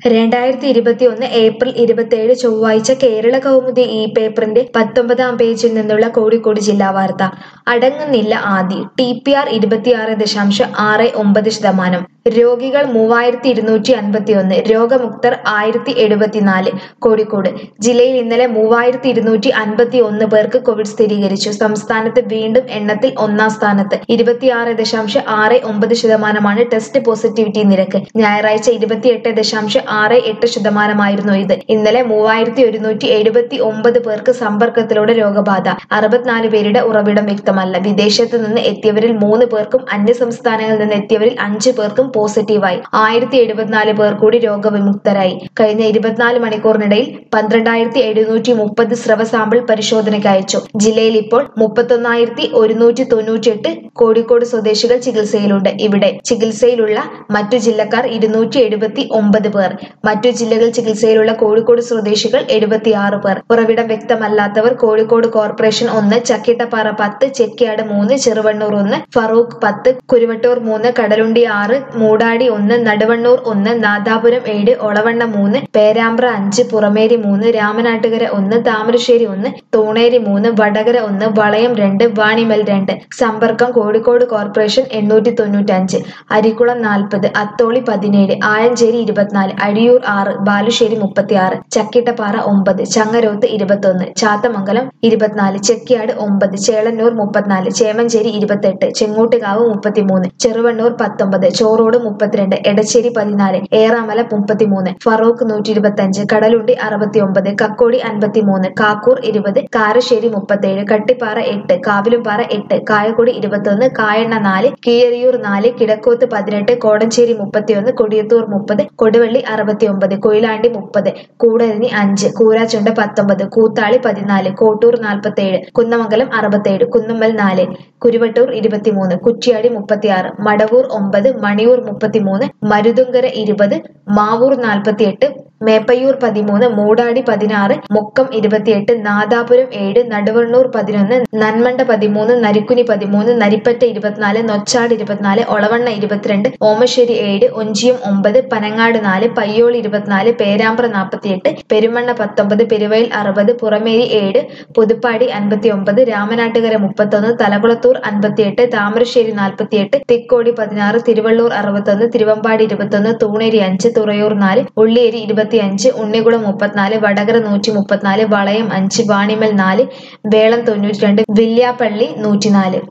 രണ്ടായിരത്തി ഇരുപത്തിയൊന്ന് ഏപ്രിൽ ഇരുപത്തിയേഴ് ചൊവ്വാഴ്ച കേരള കൗമുദി ഈ പേപ്പറിന്റെ പത്തൊമ്പതാം പേജിൽ നിന്നുള്ള കോഴിക്കോട് ജില്ലാ വാർത്ത അടങ്ങുന്നില്ല ആദി ടി പി ആർ ഇരുപത്തിയാറ് ദശാംശം ആറ് ഒമ്പത് ശതമാനം രോഗികൾ മൂവായിരത്തി ഇരുന്നൂറ്റി അൻപത്തിയൊന്ന് രോഗമുക്തർ ആയിരത്തി എഴുപത്തിനാല് കോഴിക്കോട് ജില്ലയിൽ ഇന്നലെ മൂവായിരത്തി ഇരുന്നൂറ്റി അൻപത്തി ഒന്ന് പേർക്ക് കോവിഡ് സ്ഥിരീകരിച്ചു സംസ്ഥാനത്ത് വീണ്ടും എണ്ണത്തിൽ ഒന്നാം സ്ഥാനത്ത് ഇരുപത്തിയാറ് ദശാംശം ആറ് ഒമ്പത് ശതമാനമാണ് ടെസ്റ്റ് പോസിറ്റിവിറ്റി നിരക്ക് ഞായറാഴ്ച ഇരുപത്തിയെട്ട് ദശാംശം ആറ് എട്ട് ശതമാനമായിരുന്നു ഇത് ഇന്നലെ മൂവായിരത്തി ഒരുന്നൂറ്റി എഴുപത്തി ഒമ്പത് പേർക്ക് സമ്പർക്കത്തിലൂടെ രോഗബാധ അറുപത്തിനാല് പേരുടെ ഉറവിടം വ്യക്തമല്ല വിദേശത്ത് നിന്ന് എത്തിയവരിൽ മൂന്ന് പേർക്കും അന്യ സംസ്ഥാനങ്ങളിൽ നിന്ന് എത്തിയവരിൽ അഞ്ച് പേർക്കും പോസിറ്റീവായി ആയിരത്തി എഴുപത്തിനാല് പേർ കൂടി രോഗവിമുക്തരായി കഴിഞ്ഞ ഇരുപത്തിനാല് മണിക്കൂറിനിടയിൽ പന്ത്രണ്ടായിരത്തി എഴുന്നൂറ്റി മുപ്പത് സ്രവ സാമ്പിൾ പരിശോധനയ്ക്ക് അയച്ചു ജില്ലയിൽ ഇപ്പോൾ മുപ്പത്തൊന്നായിരത്തി ഒരുന്നൂറ്റി തൊണ്ണൂറ്റിയെട്ട് കോഴിക്കോട് സ്വദേശികൾ ചികിത്സയിലുണ്ട് ഇവിടെ ചികിത്സയിലുള്ള മറ്റു ജില്ലക്കാർ ഇരുന്നൂറ്റി എഴുപത്തി ഒമ്പത് പേർ മറ്റു ജില്ലകളിൽ ചികിത്സയിലുള്ള കോഴിക്കോട് സ്വദേശികൾ എഴുപത്തിയാറ് പേർ ഉറവിടം വ്യക്തമല്ലാത്തവർ കോഴിക്കോട് കോർപ്പറേഷൻ ഒന്ന് ചക്കിട്ടപ്പാറ പത്ത് ചെക്കിയാട് മൂന്ന് ചെറുവണ്ണൂർ ഒന്ന് ഫറൂഖ് പത്ത് കുരുവട്ടൂർ മൂന്ന് കടലുണ്ടി ആറ് മൂടാടി ഒന്ന് നടുവണ്ണൂർ ഒന്ന് നാദാപുരം ഏഴ് ഒളവണ്ണ മൂന്ന് പേരാമ്പ്ര അഞ്ച് പുറമേരി മൂന്ന് രാമനാട്ടുകര ഒന്ന് താമരശ്ശേരി ഒന്ന് തൂണേരി മൂന്ന് വടകര ഒന്ന് വളയം രണ്ട് വാണിമൽ രണ്ട് സമ്പർക്കം കോഴിക്കോട് കോർപ്പറേഷൻ എണ്ണൂറ്റി തൊണ്ണൂറ്റഞ്ച് അരിക്കുളം നാൽപ്പത് അത്തോളി പതിനേഴ് ആയഞ്ചേരി ഇരുപത്തിനാല് അഴിയൂർ ആറ് ബാലുശ്ശേരി മുപ്പത്തിയാറ് ചക്കിട്ടപ്പാറ ഒമ്പത് ചങ്ങരോത്ത് ഇരുപത്തൊന്ന് ചാത്തമംഗലം ഇരുപത്തിനാല് ചെക്കിയാട് ഒമ്പത് ചേളന്നൂർ മുപ്പത്തിനാല് ചേമഞ്ചേരി ഇരുപത്തെട്ട് ചെങ്ങോട്ടുകാവ് മുപ്പത്തിമൂന്ന് ചെറുവണ്ണൂർ പത്തൊമ്പത് ചോറോട് മുപ്പത്തിരണ്ട് എടച്ചേരി പതിനാല് ഏറാമല മുപ്പത്തിമൂന്ന് ഫറൂഖ് നൂറ്റി ഇരുപത്തഞ്ച് കടലുണ്ടി അറുപത്തിയൊമ്പത് കക്കോടി അൻപത്തിമൂന്ന് കാക്കൂർ ഇരുപത് കാരശ്ശേരി മുപ്പത്തേഴ് കട്ടിപ്പാറ എട്ട് കാവിലുംപാറ എട്ട് കായക്കൊടി ഇരുപത്തൊന്ന് കായണ്ണ നാല് കീഴരിയൂർ നാല് കിഴക്കോത്ത് പതിനെട്ട് കോടഞ്ചേരി മുപ്പത്തിയൊന്ന് കൊടിയത്തൂർ മുപ്പത് കൊടുവള്ളി അറുപത്തിയൊമ്പത് കൊയിലാണ്ടി മുപ്പത് കൂടരഞ്ഞി അഞ്ച് കൂരാച്ചുണ്ട് പത്തൊമ്പത് കൂത്താളി പതിനാല് കോട്ടൂർ നാൽപ്പത്തേഴ് കുന്നമംഗലം അറുപത്തേഴ് കുന്നുമ്മൽ നാല് കുരുവട്ടൂർ ഇരുപത്തിമൂന്ന് കുറ്റ്യാടി മുപ്പത്തിയാറ് മടവൂർ ഒമ്പത് മണിയൂർ മുപ്പത്തിമൂന്ന് മരുതുങ്കര ഇരുപത് മാവൂർ നാൽപ്പത്തിയെട്ട് മേപ്പയ്യൂർ പതിമൂന്ന് മൂടാടി പതിനാറ് മുക്കം ഇരുപത്തിയെട്ട് നാദാപുരം ഏഴ് നടുവണ്ണൂർ പതിനൊന്ന് നന്മണ്ട പതിമൂന്ന് നരിക്കുനി പതിമൂന്ന് നരിപ്പറ്റ ഇരുപത്തിനാല് നൊച്ചാട് ഇരുപത്തിനാല് ഒളവണ്ണ ഇരുപത്തിരണ്ട് ഓമശ്ശേരി ഏഴ് ഒഞ്ചിയം ഒമ്പത് പനങ്ങാട് നാല് പയ്യോൾ ഇരുപത്തിനാല് പേരാമ്പ്ര നാൽപ്പത്തിയെട്ട് പെരുമണ്ണ പത്തൊമ്പത് പെരുവയൽ അറുപത് പുറമേരി ഏഴ് പുതുപ്പാടി അൻപത്തി ഒമ്പത് രാമനാട്ടുകര മുപ്പത്തൊന്ന് തലകുളത്തൂർ അൻപത്തിയെട്ട് താമരശ്ശേരി നാൽപ്പത്തിയെട്ട് തിക്കോടി പതിനാറ് തിരുവള്ളൂർ അറുപത്തൊന്ന് തിരുവമ്പാടി ഇരുപത്തൊന്ന് തൂണേരി അഞ്ച് തുറയൂർ നാല് ഉള്ളിയേരി ഇരുപത്തിയഞ്ച് ഉണ്ണികുളം മുപ്പത്തിനാല് വടകര നൂറ്റി മുപ്പത്തിനാല് വളയം അഞ്ച് വാണിമൽ നാല് വേളം തൊണ്ണൂറ്റി രണ്ട് വില്യാപ്പള്ളി നൂറ്റിനാല്